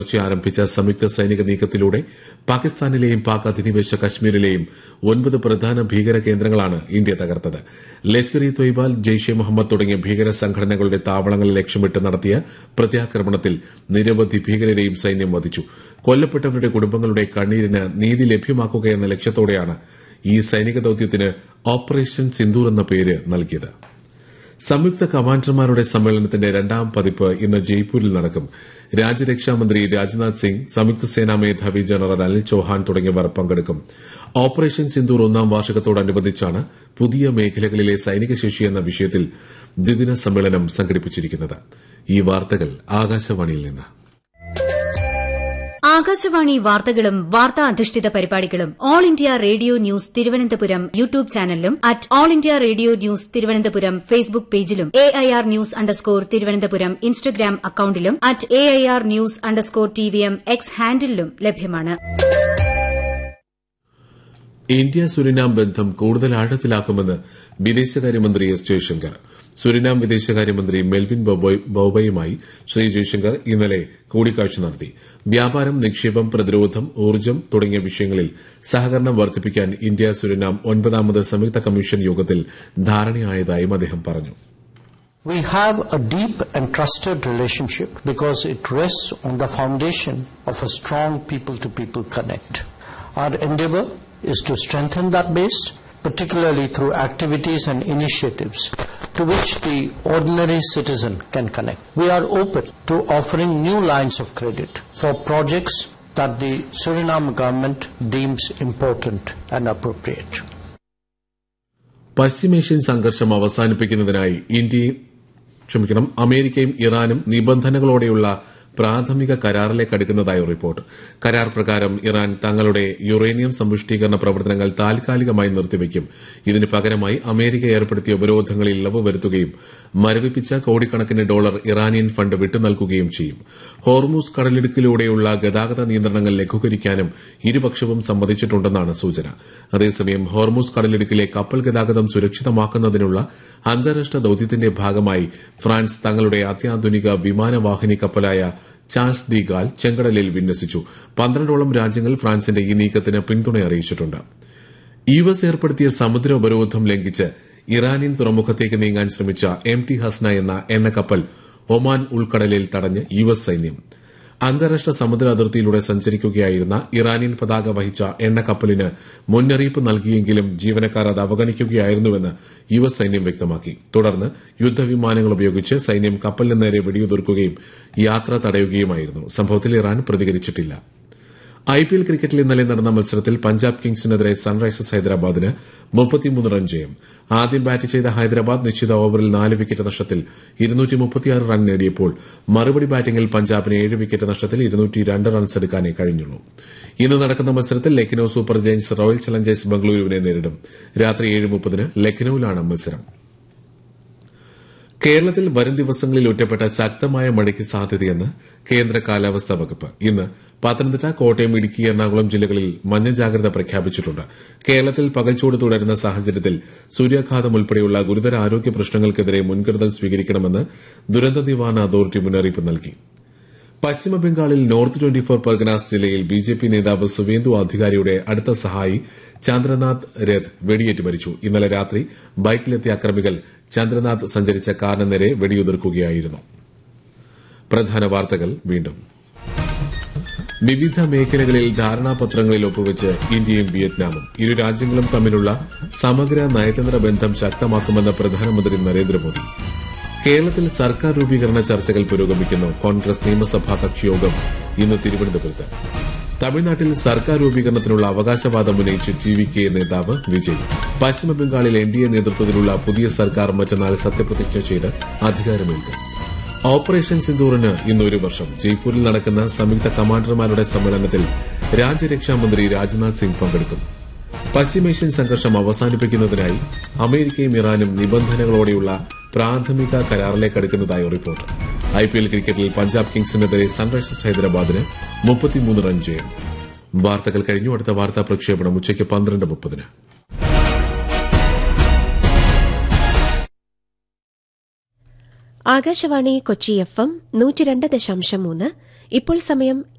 പുലർച്ചെ ആരംഭിച്ച സംയുക്ത സൈനിക നീക്കത്തിലൂടെ പാകിസ്ഥാനിലെയും പാക് അധിനിവേശ കശ്മീരിലെയും ഒൻപത് പ്രധാന ഭീകര കേന്ദ്രങ്ങളാണ് ഇന്ത്യ തകർത്തത് ലഷ്കർ ഇ തൊയ്ബ ജെയ്ഷെ മുഹമ്മദ് തുടങ്ങിയ ഭീകര സംഘടനകളുടെ താവളങ്ങൾ ലക്ഷ്യമിട്ട് നടത്തിയ പ്രത്യാക്രമണത്തിൽ നിരവധി ഭീകരരെയും സൈന്യം വധിച്ചു കൊല്ലപ്പെട്ടവരുടെ കുടുംബങ്ങളുടെ കണ്ണീരിന് നീതി ലഭ്യമാക്കുകയെന്ന ലക്ഷ്യത്തോടെയാണ് ഈ സൈനിക ദൌത്യത്തിന് ഓപ്പറേഷൻ സിന്ദൂർ എന്ന പേര് നൽകിയത് സംയുക്ത കമാൻഡർമാരുടെ സമ്മേളനത്തിന്റെ രണ്ടാം പതിപ്പ് ഇന്ന് ജയ്പൂരിൽ നടക്കും രാജ്യരക്ഷാമന്ത്രി രാജ്നാഥ് സിംഗ് സംയുക്ത സേനാ മേധാവി ജനറൽ അനിൽ ചൌഹാൻ തുടങ്ങിയവർ പങ്കെടുക്കും ഓപ്പറേഷൻ സിന്ദൂർ ഒന്നാം വാർഷികത്തോടനുബന്ധിച്ചാണ് പുതിയ മേഖലകളിലെ സൈനിക ശേഷി എന്ന വിഷയത്തിൽ ദ്വിദിന സമ്മേളനം സംഘടിപ്പിച്ചിരിക്കുന്നത് ഈ വാർത്തകൾ ആകാശവാണിയിൽ നിന്ന് ആകാശവാണി വാർത്തകളും വാർത്താ അധിഷ്ഠിത പരിപാടികളും All India Radio news Thiruvananthapuram YouTube ചാനലിലും at All India Radio news Thiruvananthapuram Facebook പേജിലും A I R news underscore Thiruvananthapuram Instagram അക്കൌണ്ടിലും at A I R news underscore T V M X ഹാൻഡിലും ലഭ്യമാണ് ഇന്ത്യ സുരിനാം ബന്ധം കൂടുതൽ ആഴത്തിലാക്കുമെന്ന് വിദേശകാര്യമന്ത്രി എസ് ജയശങ്കർ സുരിനാം വിദേശകാര്യമന്ത്രി മെൽവിൻ ബോബയുമായി ശ്രീ ജയശങ്കർ ഇന്നലെ കൂടിക്കാഴ്ച നടത്തി വ്യാപാരം നിക്ഷേപം പ്രതിരോധം ഊർജ്ജം തുടങ്ങിയ വിഷയങ്ങളിൽ സഹകരണം വർദ്ധിപ്പിക്കാൻ ഇന്ത്യ സുരിനാം ഒൻപതാമത് സംയുക്ത കമ്മീഷൻ യോഗത്തിൽ ധാരണയായതായും അദ്ദേഹം പറഞ്ഞു We have a deep and trusted relationship because it rests on the foundation of a strong people to people connect. Our endeavor is to strengthen that base, particularly through activities and initiatives to which the ordinary citizen can connect. We are open to offering new lines of credit for projects that the Suriname government deems important and appropriate. പശ്ചിമേഷ്യൻ സംഘർഷം അവസാനിപ്പിക്കുന്നതിനായി ഇന്ത്യയും ക്ഷമിക്കണം അമേരിക്കയും ഇറാനും നിബന്ധനകളോടെയുള്ള പ്രാഥമിക കരാറിലേക്ക് അടുക്കുന്നതായി report കരാർ പ്രകാരം Iran തങ്ങളുടെ യുറേനിയം സമ്പുഷ്ടീകരണ പ്രവർത്തനങ്ങൾ താൽക്കാലികമായി നിർത്തിവെക്കും ഇതിന് പകരമായി അമേരിക്ക ഏർപ്പെടുത്തിയ ഉപരോധങ്ങളിൽ ഇളവ് വരുത്തുകയും മരവിപ്പിച്ച കോടിക്കണക്കിന് ഡോളർ ഇറാനിയൻ ഫണ്ട് വിട്ടുനൽകുകയും ചെയ്യും ഹോർമൂസ് കടലിടുക്കിലൂടെയുള്ള ഗതാഗത നിയന്ത്രണങ്ങൾ ലഘൂകരിക്കാനും ഇരുപക്ഷവും സമ്മതിച്ചിട്ടുണ്ടെന്നാണ് സൂചന അതേസമയം ഹോർമൂസ് കടലിടുക്കിലെ കപ്പൽ ഗതാഗതം സുരക്ഷിതമാക്കുന്നതിനുള്ള അന്താരാഷ്ട്ര ദൌത്യത്തിന്റെ ഭാഗമായി ഫ്രാൻസ് തങ്ങളുടെ അത്യാധുനിക വിമാനവാഹിനി കപ്പലായ ചാൾസ് ദി ഗാൽ ചെങ്കടലിൽ വിന്യസിച്ചു പന്ത്രണ്ടോളം രാജ്യങ്ങൾ ഫ്രാൻസിന്റെ ഈ നീക്കത്തിന് പിന്തുണ അറിയിച്ചിട്ടുണ്ട് യു എസ് ഏർപ്പെടുത്തിയ സമുദ്ര ഉപരോധം ലംഘിച്ച് ഇറാനിയൻ തുറമുഖത്തേക്ക് നീങ്ങാൻ ശ്രമിച്ച എം ടി ഹസ്ന എന്ന എണ്ണക്കപ്പൽ ഒമാൻ ഉൾക്കടലിൽ തടഞ്ഞ് യു എസ് സൈന്യം അന്താരാഷ്ട്ര സമുദ്ര അതിർത്തിയിലൂടെ സഞ്ചരിക്കുകയായിരുന്ന ഇറാനിയൻ പതാക വഹിച്ച എണ്ണക്കപ്പലിന് മുന്നറിയിപ്പ് നൽകിയെങ്കിലും ജീവനക്കാർ അത് അവഗണിക്കുകയായിരുന്നുവെന്ന് യു എസ് സൈന്യം വ്യക്തമാക്കി തുടർന്ന് യുദ്ധവിമാനങ്ങൾ ഉപയോഗിച്ച് സൈന്യം കപ്പലിന് നേരെ വെടിയുതിർക്കുകയും യാത്ര തടയുകയുമായിരുന്നു സംഭവത്തിൽ ഇറാൻ പ്രതികരിച്ചിട്ടില്ല ഐപിഎൽ ക്രിക്കറ്റിൽ ഇന്നലെ നടന്ന മത്സരത്തിൽ പഞ്ചാബ് കിങ്സിനെതിരെ സൺറൈസേഴ്സ് ഹൈദരാബാദിന് മുപ്പത്തിമൂന്ന് റൺ ജയം ആദ്യം ബാറ്റ് ചെയ്ത ഹൈദരാബാദ് നിശ്ചിത ഓവറിൽ നാല് വിക്കറ്റ് നഷ്ടത്തിൽ റൺ നേടിയപ്പോൾ മറുപടി ബാറ്റിംഗിൽ പഞ്ചാബിന് ഏഴ് വിക്കറ്റ് നഷ്ടത്തിൽ റൺസ് എടുക്കാനേ കഴിഞ്ഞുള്ളൂ ഇന്ന് നടക്കുന്ന മത്സരത്തിൽ Lucknow super giants royal challengers ബംഗളൂരുവിനെ നേരിടും രാത്രി ഏഴ് മുപ്പതിന് ലക്നൌവിലാണ് മത്സരം കേരളത്തിൽ വരും ദിവസങ്ങളിൽ ഒറ്റപ്പെട്ട ശക്തമായ മഴയ്ക്ക് സാധ്യതയെന്ന് കേന്ദ്ര കാലാവസ്ഥാ വകുപ്പ് ഇന്ന് പത്തനംതിട്ട കോട്ടയം ഇടുക്കി എറണാകുളം ജില്ലകളിൽ മഞ്ഞ ജാഗ്രത പ്രഖ്യാപിച്ചിട്ടുണ്ട് കേരളത്തിൽ പകൽച്ചൂട് തുടരുന്ന സാഹചര്യത്തിൽ സൂര്യാഘാതം ഉൾപ്പെടെയുള്ള ഗുരുതര ആരോഗ്യ പ്രശ്നങ്ങൾക്കെതിരെ മുൻകരുതൽ സ്വീകരിക്കണമെന്ന് ദുരന്ത നിവാരണ അതോറിറ്റി മുന്നറിയിപ്പ് നൽകി പശ്ചിമബംഗാളിൽ നോർത്ത് ട്വന്റി ഫോർ പർഗനാസ് ജില്ലയിൽ ബി ജെ പി നേതാവ് സുവേന്ദു അധികാരിയുടെ അടുത്ത സഹായി ചന്ദ്രനാഥ് രഥ് വെടിയേറ്റ് മരിച്ചു ഇന്നലെ രാത്രി ബൈക്കിലെത്തിയ അക്രമികൾ ചന്ദ്രനാഥ് സഞ്ചരിച്ച കാറിന് നേരെ വെടിയുതിർക്കുകയായിരുന്നു പ്രധാന വാർത്തകൾ വീണ്ടും വിവിധ മേഖലകളിൽ ധാരണാപത്രങ്ങളിൽ ഒപ്പുവെച്ച് ഇന്ത്യയും വിയറ്റ്നാമും ഇരു രാജ്യങ്ങളും തമ്മിലുള്ള സമഗ്ര നയതന്ത്ര ബന്ധം ശക്തമാക്കുമെന്ന് പ്രധാനമന്ത്രി നരേന്ദ്രമോദി കേരളത്തിൽ സർക്കാർ രൂപീകരണ ചർച്ചകൾ പുരോഗമിക്കുന്നു കോൺഗ്രസ് നിയമസഭാ കക്ഷിയോഗം ഇന്ന് തിരുവനന്തപുരത്ത് തമിഴ്നാട്ടിൽ സർക്കാർ രൂപീകരണത്തിനുള്ള അവകാശവാദം ഉന്നയിച്ച് ടി വി കെ നേതാവ് വിജയ് പശ്ചിമബംഗാളിൽ എൻ ഡി എ നേതൃത്വത്തിലുള്ള പുതിയ സർക്കാർ മറ്റന്നാൾ സത്യപ്രതിജ്ഞ ചെയ്ത് അധികാരമേൽക്കും ഓപ്പറേഷൻ സിന്ദൂറിന് ഇന്ന് ഒരു വർഷം ജയ്പൂരിൽ നടക്കുന്ന സംയുക്ത കമാൻഡർമാരുടെ സമ്മേളനത്തിൽ രാജ്യരക്ഷാമന്ത്രി രാജ്നാഥ് സിംഗ് പങ്കെടുക്കും പശ്ചിമേഷ്യൻ സംഘർഷം അവസാനിപ്പിക്കുന്നതിനായി അമേരിക്കയും ഇറാനും നിബന്ധനകളോടെയുള്ള പ്രാഥമിക കരാറിലേക്ക് അടുക്കുന്നതായി റിപ്പോർട്ട് ഐപിഎൽ ക്രിക്കറ്റിൽ പഞ്ചാബ് കിങ്സിനെതിരെ സൺറൈസേഴ്സ് ഹൈദരാബാദിന് മുപ്പത്തിമൂന്ന് റൺ ജയം വാർത്തകൾ കഴിഞ്ഞു അടുത്ത വാർത്താ പ്രക്ഷേപണം ഉച്ചയ്ക്ക് പന്ത്രണ്ട് മുപ്പതിന് ആകാശവാണി കൊച്ചി എഫ് എം നൂറ്റി രണ്ട് ദശാംശം മൂന്ന് ഇപ്പോൾ സമയം